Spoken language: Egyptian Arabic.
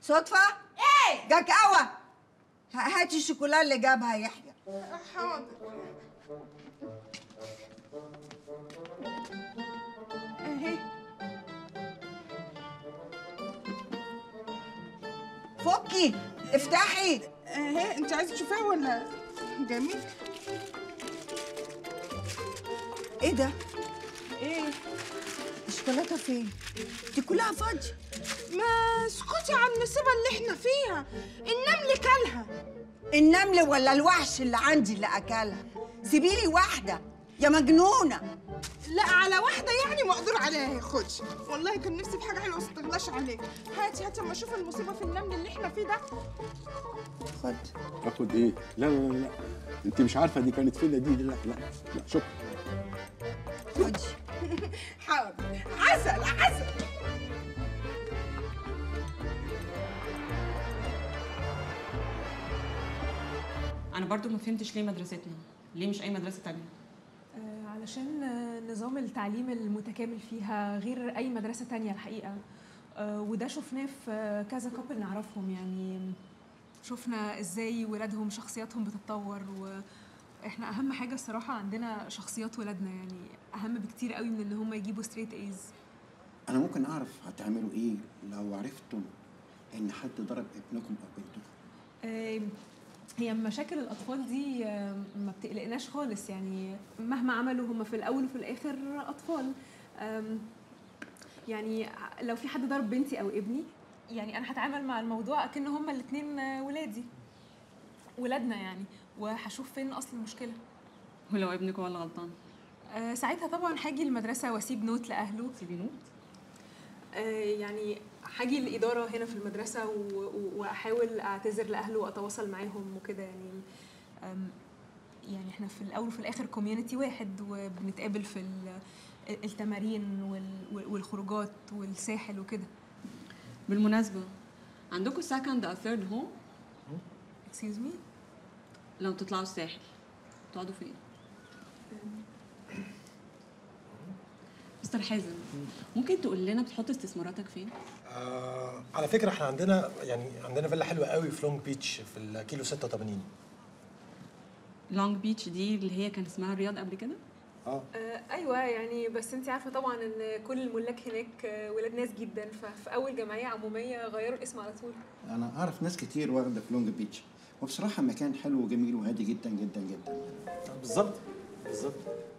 صدفة؟ ايه جاك قهوة ه- هاتي الشوكولا اللي جابها يحيى حاضر اهي فكي افتحي اهي انت عايزه تشوفيها ولا جميل ايه ده؟ ايه الشوكولاتة فين؟ دي كلها فاضية ما اسكتي عن النسبة اللي احنا فيها النمل كلها النمل ولا الوحش اللي عندي اللي اكلها سيبيلي واحدة يا مجنونة لا على واحدة يعني مقدور عليها خدي والله كان نفسي في حاجة حلوة بس تغلاش عليك هاتي هاتي اما اشوف المصيبة في النمل اللي احنا فيه ده خد اخد ايه؟ لا لا لا لا انت مش عارفه دي كانت فين دي لا لا لا شكرا خدي حاضر عسل عسل انا برضو ما فهمتش ليه مدرستنا ليه مش اي مدرسه تانية آه، علشان آه، نظام التعليم المتكامل فيها غير أي مدرسة تانية الحقيقة آه، وده شفناه في آه، كذا كابل نعرفهم يعني شفنا ازاي ولادهم شخصياتهم بتتطور واحنا اهم حاجه الصراحه عندنا شخصيات ولادنا يعني اهم بكتير قوي من ان هم يجيبوا ستريت ايز انا ممكن اعرف هتعملوا ايه لو عرفتم ان حد ضرب ابنكم او بنتكم آم، هي مشاكل الأطفال دي آم، ما بتقلقناش خالص يعني مهما عملوا هم في الأول وفي الآخر أطفال آم، يعني لو في حد ضرب بنتي أو ابني يعني أنا هتعامل مع الموضوع أكن هما الاتنين آه، ولادي ولادنا يعني وهشوف فين أصل المشكلة ولو ابنك هو اللي غلطان آه، ساعتها طبعا هاجي المدرسة وأسيب نوت لأهله سيبي نوت آه، يعني هاجي الإدارة هنا في المدرسة و- و- وأحاول أعتذر لأهله وأتواصل معاهم وكده يعني آم، يعني احنا في الأول وفي الآخر كوميونتي واحد وبنتقابل في ال- التمارين وال- والخروجات والساحل وكده بالمناسبه عندكم سكند او ثيرد هوم اكسكيوز مي لو تطلعوا الساحل تقعدوا فين مستر حازم ممكن تقول لنا بتحط استثماراتك فين آه على فكره احنا عندنا يعني عندنا فيلا حلوه قوي في لونج بيتش في الكيلو 86 لونج بيتش دي اللي هي كان اسمها الرياض قبل كده اه آه ايوه يعني بس انت عارفه طبعا ان كل الملاك هناك آه، ولاد ناس جدا ففي اول جمعيه عموميه غيروا الاسم على طول انا اعرف ناس كتير واخده في لونج بيتش وبصراحه مكان حلو وجميل وهادي جدا جدا جدا بالظبط بالظبط